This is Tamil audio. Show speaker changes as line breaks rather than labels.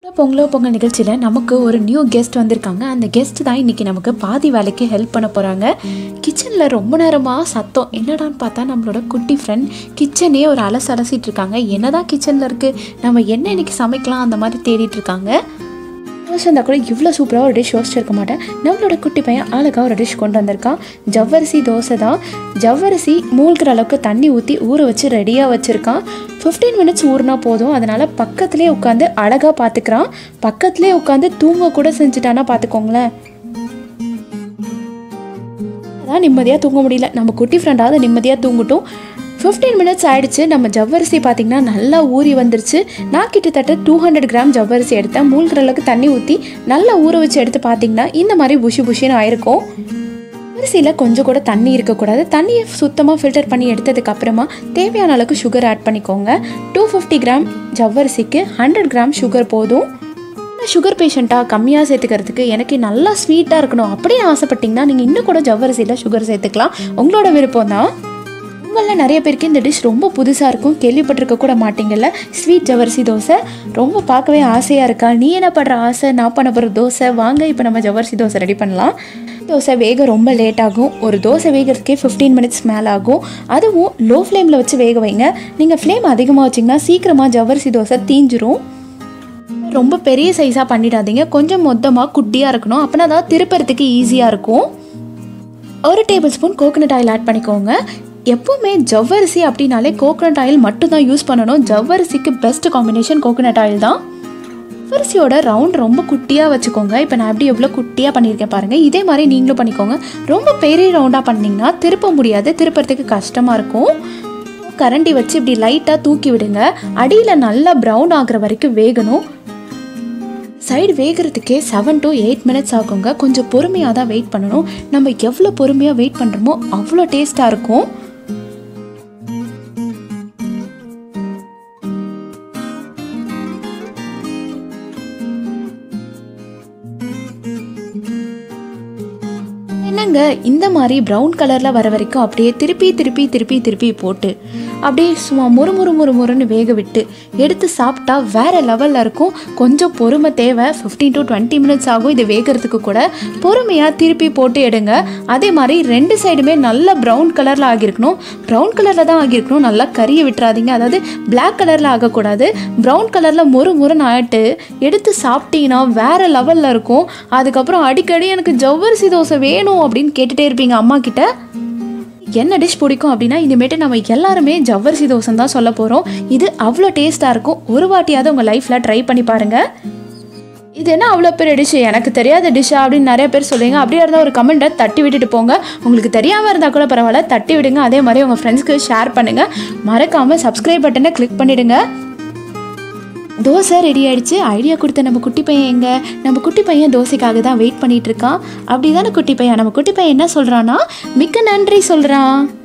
பொங்கலோ பொங்கல் நிகழ்ச்சியில் நமக்கு ஒரு நியூ கெஸ்ட் வந்திருக்காங்க அந்த கெஸ்ட் தான் இன்றைக்கி நமக்கு பாதி வேலைக்கு ஹெல்ப் பண்ண போகிறாங்க கிச்சனில் ரொம்ப நேரமாக சத்தம் என்னடான்னு பார்த்தா நம்மளோட குட்டி ஃப்ரெண்ட் கிச்சனே ஒரு அலசு அலசிட்டு இருக்காங்க என்னதான் கிச்சனில் இருக்குது நம்ம என்ன இன்னைக்கு சமைக்கலாம் அந்த மாதிரி தேடிட்டு இருக்காங்க யோசிச்சிருந்தா கூட இவ்வளோ சூப்பராக ஒரு டிஷ் யோசிச்சிருக்க மாட்டேன் நம்மளோட குட்டி பையன் அழகாக ஒரு டிஷ் கொண்டு வந்திருக்கான் ஜவ்வரிசி தோசை தான் ஜவ்வரிசி மூழ்கிற அளவுக்கு தண்ணி ஊற்றி ஊற வச்சு ரெடியாக வச்சுருக்கான் ஃபிஃப்டீன் மினிட்ஸ் ஊறினா போதும் அதனால் பக்கத்துலேயே உட்காந்து அழகாக பார்த்துக்கிறான் பக்கத்துலேயே உட்காந்து தூங்க கூட செஞ்சுட்டானா பார்த்துக்கோங்களேன் அதான் நிம்மதியாக தூங்க முடியல நம்ம குட்டி ஃப்ரெண்டாவது நிம்மதியாக தூங்கட்டும் ஃபிஃப்டீன் மினிட்ஸ் ஆயிடுச்சு நம்ம ஜவ்வரிசி பார்த்தீங்கன்னா நல்லா ஊறி வந்துருச்சு நான் கிட்டத்தட்ட டூ ஹண்ட்ரட் கிராம் ஜவ்வரிசி எடுத்தேன் மூழ்கிற அளவுக்கு தண்ணி ஊற்றி நல்லா ஊற வச்சு எடுத்து பார்த்தீங்கன்னா இந்த மாதிரி புஷி புஷின்னு ஆயிருக்கும் அரிசியில் கொஞ்சம் கூட தண்ணி இருக்கக்கூடாது தண்ணியை சுத்தமாக ஃபில்டர் பண்ணி எடுத்ததுக்கு அப்புறமா தேவையான அளவுக்கு சுகர் ஆட் பண்ணிக்கோங்க டூ ஃபிஃப்டி கிராம் ஜவ்வரிசிக்கு ஹண்ட்ரட் கிராம் சுகர் போதும் சுகர் பேஷண்ட்டாக கம்மியாக சேர்த்துக்கிறதுக்கு எனக்கு நல்லா ஸ்வீட்டாக இருக்கணும் அப்படின்னு ஆசைப்பட்டீங்கன்னா நீங்கள் இன்னும் கூட ஜவ்வரிசியில் சுகர் சேர்த்துக்கலாம் உங்களோட விருப்பம் தான் உங்களில் நிறைய பேருக்கு இந்த டிஷ் ரொம்ப புதுசாக இருக்கும் கேள்விப்பட்டிருக்க கூட மாட்டீங்கல்ல ஸ்வீட் ஜவ்வரிசி தோசை ரொம்ப பார்க்கவே ஆசையாக இருக்கா நீ என்ன பண்ணுற ஆசை நான் பண்ண போகிற தோசை வாங்க இப்போ நம்ம ஜவ்வரிசி தோசை ரெடி பண்ணலாம் தோசை வேக ரொம்ப லேட் ஆகும் ஒரு தோசை வேகிறதுக்கே ஃபிஃப்டீன் மினிட்ஸ் மேலே ஆகும் அதுவும் லோ ஃப்ளேமில் வச்சு வேக வைங்க நீங்கள் ஃப்ளேம் அதிகமாக வச்சிங்கன்னா சீக்கிரமாக ஜவ்வரிசி தோசை தீஞ்சிரும் ரொம்ப பெரிய சைஸாக பண்ணிடாதீங்க கொஞ்சம் மொத்தமாக குட்டியாக இருக்கணும் அப்படின்னா தான் திருப்பறதுக்கு ஈஸியாக இருக்கும் ஒரு table spoon coconut oil add பண்ணிக்கோங்க எப்போவுமே ஜவ்வரிசி அப்படின்னாலே கோகனட் ஆயில் மட்டும் தான் யூஸ் பண்ணணும் ஜவ்வரிசிக்கு பெஸ்ட் காம்பினேஷன் கோகனட் ஆயில் தான் ஜவ்வரிசியோட ரவுண்ட் ரொம்ப குட்டியாக வச்சுக்கோங்க இப்போ நான் எப்படி எவ்வளோ குட்டியாக பண்ணியிருக்கேன் பாருங்கள் இதே மாதிரி நீங்களும் பண்ணிக்கோங்க ரொம்ப பெரிய ரவுண்டாக பண்ணிங்கன்னா திருப்ப முடியாது திருப்பறதுக்கு கஷ்டமாக இருக்கும் கரண்டி வச்சு இப்படி லைட்டாக தூக்கி விடுங்க அடியில் நல்லா ப்ரௌன் ஆகுற வரைக்கும் வேகணும் சைடு வேகிறதுக்கே செவன் டு எயிட் மினிட்ஸ் ஆகுங்க கொஞ்சம் பொறுமையாக தான் வெயிட் பண்ணணும் நம்ம எவ்வளோ பொறுமையாக வெயிட் பண்ணுறோமோ அவ்வளோ டேஸ்ட்டாக இருக்கும் என்னங்க இந்த மாதிரி ப்ரௌன் கலரில் வர வரைக்கும் அப்படியே திருப்பி திருப்பி திருப்பி திருப்பி போட்டு அப்படியே சும்மா முறு முறு முறு முறுன்னு வேக விட்டு எடுத்து சாப்பிட்டா வேற லெவலில் இருக்கும் கொஞ்சம் பொறுமை தேவை ஃபிஃப்டீன் டு டுவெண்ட்டி மினிட்ஸ் ஆகும் இது வேகிறதுக்கு கூட பொறுமையாக திருப்பி போட்டு எடுங்க அதே மாதிரி ரெண்டு சைடுமே நல்ல ப்ரௌன் கலரில் ஆகியிருக்கணும் ப்ரௌன் கலரில் தான் ஆகியிருக்கணும் நல்லா கறியை விட்டுறாதீங்க அதாவது பிளாக் கலரில் ஆகக்கூடாது ப்ரௌன் கலரில் முறு முறுன்னு ஆகிட்டு எடுத்து சாப்பிட்டீங்கன்னா வேற லெவலில் இருக்கும் அதுக்கப்புறம் அடிக்கடி எனக்கு ஜவ்வரிசி தோசை வேணும் அப்படின்னு கேட்டுட்டே இருப்பீங்க அம்மா கிட்ட என்ன டிஷ் பிடிக்கும் அப்படின்னா இனிமேட்டு நம்ம எல்லாருமே ஜவ்வரிசி தோசை தான் சொல்ல போகிறோம் இது அவ்வளோ டேஸ்ட்டாக இருக்கும் ஒரு வாட்டியாவது உங்கள் லைஃப்பில் ட்ரை பண்ணி பாருங்கள் இது என்ன அவ்வளோ பெரிய டிஷ் எனக்கு தெரியாத டிஷ்ஷா அப்படின்னு நிறைய பேர் சொல்லுவீங்க அப்படியே இருந்தால் ஒரு கமெண்ட்டை தட்டி விட்டுட்டு போங்க உங்களுக்கு தெரியாமல் இருந்தால் கூட பரவாயில்ல தட்டி விடுங்க அதே மாதிரி உங்கள் ஃப்ரெண்ட்ஸ்க்கு ஷேர் பண்ணுங்கள் மறக்காமல் சப்ஸ்கிரைப் பட்டனை கிளிக் பண்ணிவிடுங்க தோசை ரெடி ஆயிடுச்சு ஐடியா கொடுத்த நம்ம குட்டி பையன் எங்க நம்ம குட்டி பையன் தோசைக்காக தான் வெயிட் பண்ணிட்டு இருக்கான் அப்படி தானே குட்டி பையன் நம்ம குட்டி பையன் என்ன சொல்றான்னா மிக்க நன்றி சொல்றான்